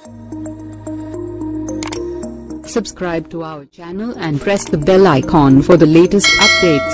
Subscribe to our channel and press the bell icon for the latest updates.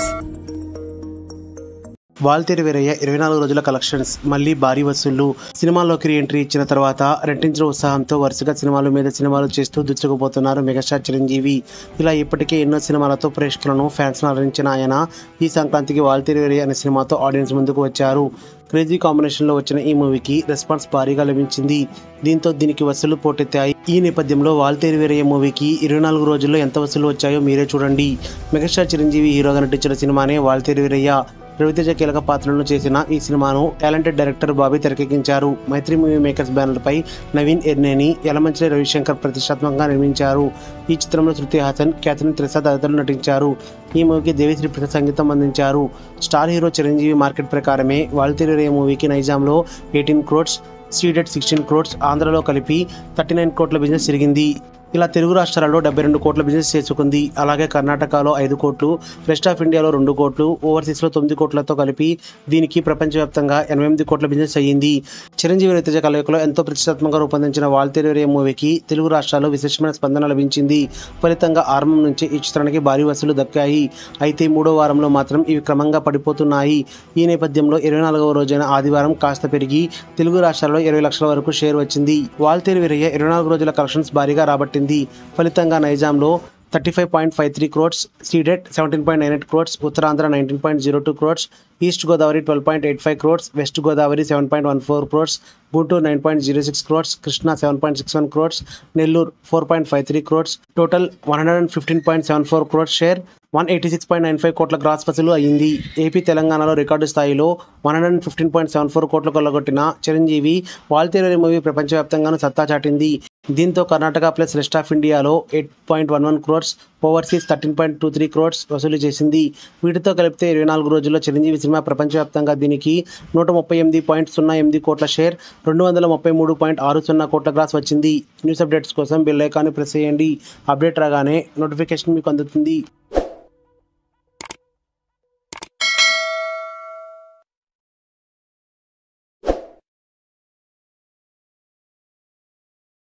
Waltair Veeraiah ఇరవై నాలుగు రోజుల collections మళ్ళీ భారీ వసూళ్లు సినిమాల్లోకి ఎంట్రీ ఇచ్చిన తర్వాత రెట్టించిన ఉత్సాహంతో వరుసగా సినిమాల మీద సినిమాలు చేస్తూ దుచ్చుకుపోతున్నారు మెగాస్టార్ చిరంజీవి ఇలా ఇప్పటికే ఎన్నో సినిమాలతో ప్రేక్షకులను ఫ్యాన్స్ అలరించిన ఆయన ఈ సంక్రాంతికి వాల్తేరు వీరయ్య అనే సినిమాతో ఆడియన్స్ ముందుకు వచ్చారు క్రేజీ కాంబినేషన్లో వచ్చిన ఈ మూవీకి రెస్పాన్స్ భారీగా లభించింది దీంతో దీనికి వసూలు పోటెత్తాయి ఈ నేపథ్యంలో వాల్తేరు వీరయ్య మూవీకి ఇరవై నాలుగు రోజుల్లో ఎంత వసూలు వచ్చాయో మీరే చూడండి మెగాస్టార్ చిరంజీవి హీరోగా నటించిన సినిమానే వాల్తేరు వీరయ్య రవితేజ కీలక పాత్రలను చేసిన ఈ సినిమాను టాలెంటెడ్ డైరెక్టర్ బాబీ తెరకెక్కించారు మైత్రి మూవీ మేకర్స్ బ్యానర్ పై నవీన్ ఎర్నేని యలమంచిలి రవిశంకర్ ప్రతిష్టాత్మకంగా నిర్మించారు ఈ చిత్రంలో శృతి హాసన్ క్యాథరిన్ త్రిసా తదితరులు నటించారు ఈ మూవీకి దేవిశ్రీ ప్రసాద్ సంగీతం అందించారు స్టార్ హీరో చిరంజీవి మార్కెట్ ప్రకారమే వాల్తేరు రే మూవీకి నైజాంలో ఎయిటీన్ క్రోడ్స్ సీడెడ్ సిక్స్టీన్ క్రోడ్స్ ఆంధ్రలో కలిపి థర్టీ నైన్ కోట్ల బిజినెస్ జరిగింది ఇలా తెలుగు రాష్ట్రాలలో డెబ్బై రెండు కోట్ల బిజినెస్ చేసుకుంది అలాగే కర్ణాటకలో ఐదు కోట్లు రెస్ట్ ఆఫ్ ఇండియాలో రెండు కోట్లు ఓవర్సీస్లో తొమ్మిది కోట్లతో కలిపి దీనికి ప్రపంచవ్యాప్తంగా ఎనభై ఎనిమిది కోట్ల బిజినెస్ అయ్యింది చిరంజీవి రవితేజ కలయికలో ఎంతో ప్రతిష్టాత్మకంగా రూపొందించిన వాల్తేరు మూవీకి తెలుగు రాష్ట్రాల్లో విశేషమైన స్పందన లభించింది ఫలితంగా ఆరంభం నుంచి ఈ చిత్రానికి భారీ వసూలు దక్కాయి అయితే మూడో వారంలో మాత్రం ఇవి క్రమంగా పడిపోతున్నాయి ఈ నేపథ్యంలో ఇరవై నాలుగవ రోజైన ఆదివారం కాస్త పెరిగి తెలుగు రాష్ట్రాల్లో ఇరవై లక్షల వరకు షేర్ వచ్చింది వాల్తేరు వీరయ్య ఇరవై నాలుగు రోజుల కలెక్షన్స్ భారీగా రాబట్టింది ఫలితంగా నైజాంలో thirty five point five three crores Ceded seventeen point nine eight crores Uttarandhra nineteen point zero two crores East Godavari twelve point eight five crores West Godavari seven point one four crores Guntur nine point zero six crores Krishna seven point six one crores Nellore four point five three crores total one hundred and fifteen point seven four crores share one eighty six point nine five కోట్ల gross వసూలు అయ్యింది AP తెలంగాణలో record స్థాయిలో one hundred and fifteen point seven four కోట్ల కొల్లగొట్టిన Chiranjeevi Waltair movie ప్రపంచవ్యాప్తంగానూ సత్తా చాటింది దీంతో కర్ణాటక ప్లస్ రెస్ట్ ఆఫ్ ఇండియాలో eight point one one crores overseas thirteen point two three crores వసూలు చేసింది వీటితో కలిపితే ఇరవై నాలుగు రోజుల్లో చిరంజీవి సినిమా ప్రపంచవ్యాప్తంగా దీనికి నూట ముప్పై ఎనిమిది పాయింట్ సున్నా ఎనిమిది కోట్ల షేర్ రెండు వందల ముప్పై మూడు పాయింట్ ఆరు సున్నా కోట్ల గ్రాస్ వచ్చింది న్యూస్ అప్డేట్స్ కోసం బెల్ ఐకాన్ని ప్రెస్ చేయండి అప్డేట్ రాగానే నోటిఫికేషన్ మీకు అందుతుంది